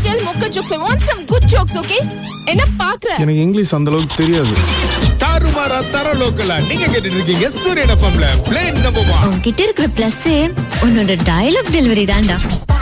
tell mocha jokes. I want some good jokes, okay? என்ன பாக்குற எனக்கு இங்கிலீஷ் அந்த அளவுக்கு தெரியாது தாறுமாறா தர லோக்கலா நீங்க கேட்டுட்டு இருக்கீங்க சூரியன் எஃப்எம்ல பிளேன் நம்பர் ஒன் உன்கிட்ட இருக்கிற பிளஸ் உன்னோட டயலாக் டெலிவரி தான்டா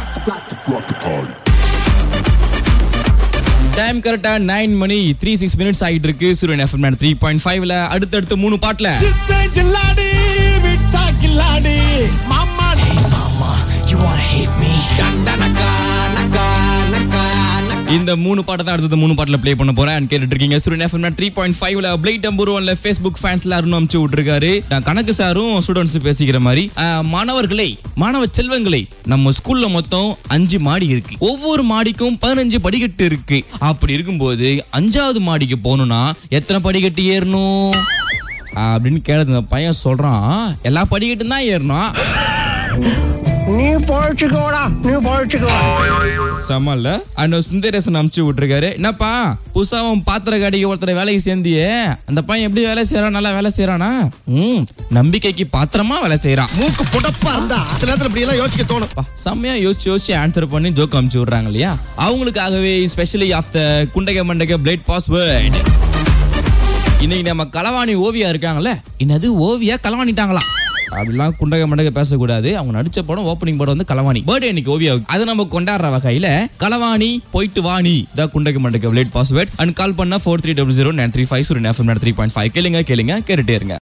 டைம் கரெக்டா நைன் மணி த்ரீ சிக்ஸ் மினிட்ஸ் ஆகிட்டு இருக்கு சூரியன் எஃப்எம் த்ரீ பாயிண்ட் ஃபைவ்ல அடுத்தடுத்து மூணு பாட்டுல ஜில்லாடி விட்டா கில்லாடி மாமாடி மாமா யூ வான்ட் ஹேட் மீ டண்டனகா நகா நகா இந்த மூணு பாட்டை தான் அடுத்தது மூணு பாட்டுல ப்ளே பண்ண போறேன் கேட்டுட்டு இருக்கீங்க சூரியன் எஃப்எம் த்ரீ பாயிண்ட் ஃபைவ்ல பிளைட் நம்பர் ஒன்ல ஃபேஸ்புக் ஃபேன்ஸ் எல்லாரும் அனுப்பிச்சு விட்டுருக்காரு நான் கணக்கு சாரும் ஸ்டூடெண்ட்ஸ் பேசிக்கிற மாதிரி அஹ், மாணவர்களே மாணவ செல்வங்களே நம்ம ஸ்கூல்ல மொத்தம் அஞ்சு மாடி இருக்கு ஒவ்வொரு மாடிக்கும் பதினஞ்சு படிக்கட்டு இருக்கு அப்படி இருக்கும்போது அஞ்சாவது மாடிக்கு போகணும்னா எத்தனை படிக்கட்டு ஏறணும் அப்படின்னு கேட்டது இந்த பையன் சொல்றான் எல்லா படிக்கட்டும் தான் ஏறணும் நீ பொழைச்சுக்கோடா நீ பொழைச்சுக்கோ சமல்ல அண்ணா சுந்தரேசன் அமுச்சு விட்டுருக்காரு என்னப்பா புதுசாவும் பாத்திர கடைக்கு ஒருத்தர் வேலைக்கு சேர்ந்தியே அந்த பையன் எப்படி வேலை செய்யறான் நல்லா வேலை செய்யறானா ம் நம்பிக்கைக்கு பாத்திரமா வேலை செய்யறான் மூக்கு புடப்பா இருந்தா சில நேரத்துல இப்படி எல்லாம் யோசிக்க தோணும் அப்பா, செம்மையா யோசிச்சு யோசிச்சு ஆன்சர் பண்ணி ஜோக் அமுச்சு விடுறாங்க இல்லையா அவங்களுக்காகவே specially of the Gundaka Mandaka blade password இன்னைக்கு நம்ம களவாணி ஓவியா இருக்காங்கல்ல என்னது ஓவியா களவாணிட்டாங்களாம் அப்படிலாம் குண்டக மண்டக பேசக்கூடாது அவங்க நடிச்ச படம் ஓப்பனிங் படம் வந்து களவாணி பர்த்டே இன்னைக்கு ஓவியா அதை நம்ம கொண்டாடுற வகையில களவாணி போயிட்டு வாணி the Gundaka Mandaka blade password and call பண்ண four three double zero nine three five three point five கேளுங்க கேளுங்க கேட்டுட்டே இருங்க